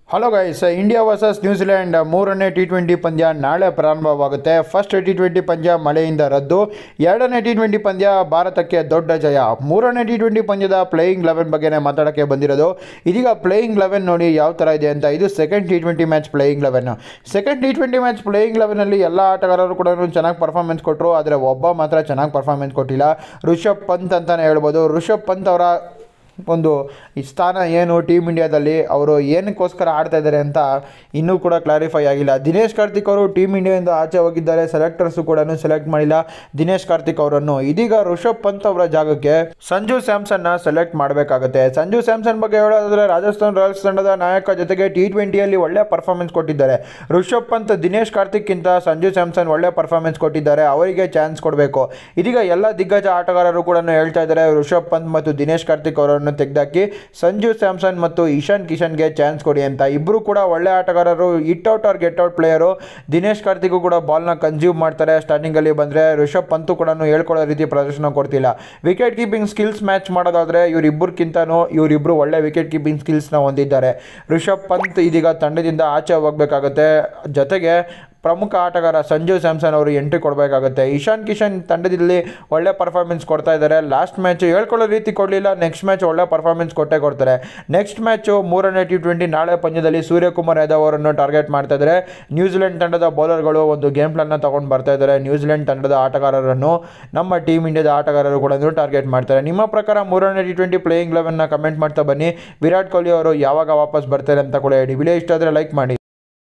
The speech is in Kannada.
ಹಲೋ ಗೈಸ್ ಇಂಡಿಯಾ ವರ್ಸಸ್ ನ್ಯೂಜಿಲೆಂಡ್ ಮೂರನೇ ಟಿ ಟ್ವೆಂಟಿ ಪಂದ್ಯ ನಾಳೆ ಪ್ರಾರಂಭವಾಗುತ್ತೆ ಫಸ್ಟ್ ಟಿ ಟ್ವೆಂಟಿ ಪಂದ್ಯ ಮಳೆಯಿಂದ ರದ್ದು ಎರಡನೇ ಟಿ ಟ್ವೆಂಟಿ ಪಂದ್ಯ ಭಾರತಕ್ಕೆ ದೊಡ್ಡ ಜಯ ಮೂರನೇ ಟಿ ಟ್ವೆಂಟಿ ಪಂದ್ಯದ ಪ್ಲೇಯಿಂಗ್ ಲೆವೆನ್ ಬಗ್ಗೆನೇ ಮಾತಾಡೋಕ್ಕೆ ಬಂದಿರೋದು ಇದೀಗ ಪ್ಲೇಯಿಂಗ್ ಲೆವೆನ್ ನೋಡಿ ಯಾವ ಥರ ಇದೆ ಅಂತ ಇದು second T twenty match playing eleven second T twenty match playing ಲೆವೆನಲ್ಲಿ ಎಲ್ಲ ಆಟಗಾರರು ಕೂಡ ಚೆನ್ನಾಗಿ ಪರ್ಫಾರ್ಮೆನ್ಸ್ ಕೊಟ್ಟರು ಆದರೆ ಒಬ್ಬ ಮಾತ್ರ ಚೆನ್ನಾಗಿ ಪರ್ಫಾರ್ಮೆನ್ಸ್ ಕೊಟ್ಟಿಲ್ಲ ಋಷಭ್ ಪಂತ್ ಅಂತಲೇ ಹೇಳ್ಬೋದು ಋಷಭ್ ಪಂತ್ ಅವರ ಒಂದು ಈ ಸ್ಥಾನ ಏನು ಟೀಮ್ ಇಂಡಿಯಾದಲ್ಲಿ ಅವರು ಏನಕ್ಕೋಸ್ಕರ ಆಡ್ತಾ ಇದ್ದಾರೆ ಅಂತ ಇನ್ನೂ ಕೂಡ ಕ್ಲಾರಿಫೈ ಆಗಿಲ್ಲ ದಿನೇಶ್ ಕಾರ್ತಿಕ್ ಅವರು ಟೀಮ್ ಇಂಡಿಯಾದಿಂದ ಆಚೆ ಹೋಗಿದ್ದಾರೆ ಸೆಲೆಕ್ಟರ್ಸು ಕೂಡ ಸೆಲೆಕ್ಟ್ ಮಾಡಿಲ್ಲ ದಿನೇಶ್ ಕಾರ್ತಿಕ್ ಅವರನ್ನು ಇದೀಗ ಋಷಭ್ ಪಂತ್ ಅವರ ಜಾಗಕ್ಕೆ ಸಂಜು ಸ್ಯಾಮ್ಸನ್ನ ಸೆಲೆಕ್ಟ್ ಮಾಡಬೇಕಾಗುತ್ತೆ ಸಂಜು ಸ್ಯಾಮ್ಸನ್ ಬಗ್ಗೆ ಹೇಳೋದಾದ್ರೆ ರಾಜಸ್ಥಾನ್ ರಾಯಲ್ಸ್ ತಂಡದ ನಾಯಕ ಜೊತೆಗೆ ಟಿ ಟ್ವೆಂಟಿಯಲ್ಲಿ ಒಳ್ಳೆ ಪರ್ಫಾರ್ಮೆನ್ಸ್ ಕೊಟ್ಟಿದ್ದಾರೆ ಋಷಭ್ ಪಂತ್ ದಿನೇಶ್ ಕಾರ್ತಿಕ್ಕಿಂತ ಸಂಜು ಸ್ಯಾಮ್ಸನ್ ಒಳ್ಳೆ ಪರ್ಫಾರ್ಮೆನ್ಸ್ ಕೊಟ್ಟಿದ್ದಾರೆ ಅವರಿಗೆ ಚಾನ್ಸ್ ಕೊಡಬೇಕು ಇದೀಗ ಎಲ್ಲ ದಿಗ್ಗಜ ಆಟಗಾರರು ಕೂಡ ಹೇಳ್ತಾ ಇದ್ದಾರೆ ಋಷಭ್ ಪಂತ್ ಮತ್ತು ದಿನೇಶ್ ಕಾರ್ತಿಕ್ ಅವರನ್ನು ತೆಗೆದಾಕಿ ಸಂಜು ಸ್ಯಾಮ್ಸನ್ ಮತ್ತು ಇಶಾನ್ ಕಿಶನ್ಗೆ ಚಾನ್ಸ್ ಕೊಡಿ ಅಂತ ಇಬ್ಬರು ಕೂಡ ಒಳ್ಳೆ ಆಟಗಾರರು hit out or get out player Dinesh Karthik ಕೂಡ ಬಾಲ್ನ ಕನ್ಸ್ಯೂಮ್ ಮಾಡ್ತಾರೆ ಸ್ಟಾರ್ಟಿಂಗಲ್ಲಿ ಬಂದರೆ ರಿಷಬ್ ಪಂತು ಕೂಡ ಹೇಳ್ಕೊಳ್ಳೋ ರೀತಿ ಪ್ರದರ್ಶನ ಕೊಡ್ತಿಲ್ಲ ವಿಕೆಟ್ ಕೀಪಿಂಗ್ ಸ್ಕಿಲ್ಸ್ ಮ್ಯಾಚ್ ಮಾಡೋದಾದರೆ ಇವರಿಬ್ಬರಿಗಿಂತನೂ ಇವರಿಬ್ಬರು ಒಳ್ಳೆ ವಿಕೆಟ್ ಕೀಪಿಂಗ್ ಸ್ಕಿಲ್ಸ್ನ ಹೊಂದಿದ್ದಾರೆ ರಿಷಬ್ ಪಂತ್ ಇದೀಗ ತಂಡದಿಂದ ಆಚೆ ಹೋಗಬೇಕಾಗತ್ತೆ ಜೊತೆಗೆ ಪ್ರಮುಖ ಆಟಗಾರ ಸಂಜು ಸ್ಯಾಮ್ಸನ್ ಅವರು ಎಂಟ್ರಿ ಕೊಡಬೇಕಾಗುತ್ತೆ ಇಶಾನ್ ಕಿಶನ್ ತಂಡದಲ್ಲಿ ಒಳ್ಳೆ ಪರ್ಫಾರ್ಮೆನ್ಸ್ ಕೊಡ್ತಾ ಇದ್ದಾರೆ ಲಾಸ್ಟ್ ಮ್ಯಾಚ್ ಹೇಳ್ಕೊಳ್ಳೋ ರೀತಿ ಕೊಡಲಿಲ್ಲ ನೆಕ್ಸ್ಟ್ ಮ್ಯಾಚ್ ಒಳ್ಳೆ ಪರ್ಫಾರ್ಮೆನ್ಸ್ ಕೊಟ್ಟೇ ಕೊಡ್ತಾರೆ ನೆಕ್ಸ್ಟ್ ಮ್ಯಾಚು ಮೂರನೇ ಟಿ ಟ್ವೆಂಟಿ ನಾಳೆ ಪಂದ್ಯದಲ್ಲಿ ಸೂರ್ಯಕುಮಾರ್ ಯಾದವ್ ಅವರನ್ನು ಟಾರ್ಗೆಟ್ ಮಾಡ್ತಾ ಇದ್ದಾರೆ ನ್ಯೂಜಿಲೆಂಡ್ ತಂಡದ ಬೌಲರ್ಗಳು ಒಂದು ಗೇಮ್ ಪ್ಲಾನ್ನ ತಗೊಂಡು ಬರ್ತಾ ಇದ್ದಾರೆ ನ್ಯೂಜಿಲೆಂಡ್ ತಂಡದ ಆಟಗಾರರನ್ನು ನಮ್ಮ ಟೀಮ್ ಇಂಡಿಯಾದ ಆಟಗಾರರು ಕೂಡ ಟಾರ್ಗೆಟ್ ಮಾಡ್ತಾರೆ ನಿಮ್ಮ ಪ್ರಕಾರ ಮೂರನೇ ಟಿ ಟ್ವೆಂಟಿ ಪ್ಲೇಯಿಂಗ್ ಲೆವೆನ್ನ ಕಮೆಂಟ್ ಮಾಡ್ತಾ ಬನ್ನಿ ವಿರಾಟ್ ಕೊಹ್ಲಿ ಅವರು ಯಾವಾಗ ವಾಪಸ್ ಬರ್ತಾರೆ ಅಂತ ಕೂಡ ಹೇಳಿ ವಿಡಿಯೋ ಇಷ್ಟ ಆದರೆ ಲೈಕ್ ಮಾಡಿ